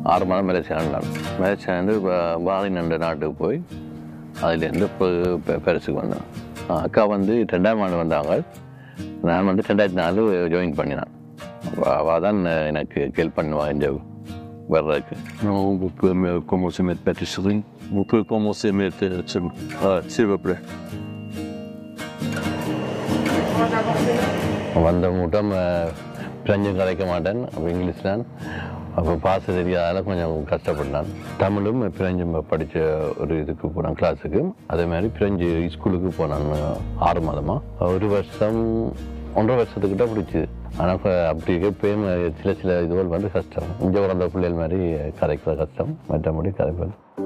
ஆறு மாதம் மலேசியா இருந்தான் மலேசியா வந்து பாலின் என்ற நாட்டுக்கு போய் அதுலேருந்து இப்போ பெ- பெருசுக்கு வந்தேன் ஆ, அக்கா வந்து ரெண்டாயிரம் ஆண்டு வந்தாங்க நான் வந்து ரெண்டாயிரத்தி நாலு ஜாயின் பண்ணினேன் அவள் தான் எனக்கு ஹெல்ப் பண்ணுவாள் இந்த வர்றதுக்கு Non, vous pouvez me commencer à mettre pâtisserie. Vous pouvez commencer à mettre, euh, s'il ah, s'il vous plaît. வந்த மூட்டம் பிரெஞ்சும் கதைக்க மாட்டேன் அப்போ இங்கிலீஷ் தான் அப்போ பாச தெரியாதால கொஞ்சம் கஷ்டப்பட்டான் தமிழும் பிரெஞ்சும் படித்த ஒரு இதுக்கு போனான் கிளாஸுக்கு அதே மாதிரி பிரெஞ்சு ஸ்கூலுக்கு போனான் ஆறு மாதமாக ஒரு வருஷம் ஒன்றரை வருஷத்துக்கிட்ட பிடிச்சிது ஆனால் அப்படி எப்பயும் சில சில இதுகள் வந்து கஷ்டம் இங்கே பிறந்த பிள்ளைகள் மாதிரி கதைக்கிற கஷ்டம் மற்றபடி கதைப்பது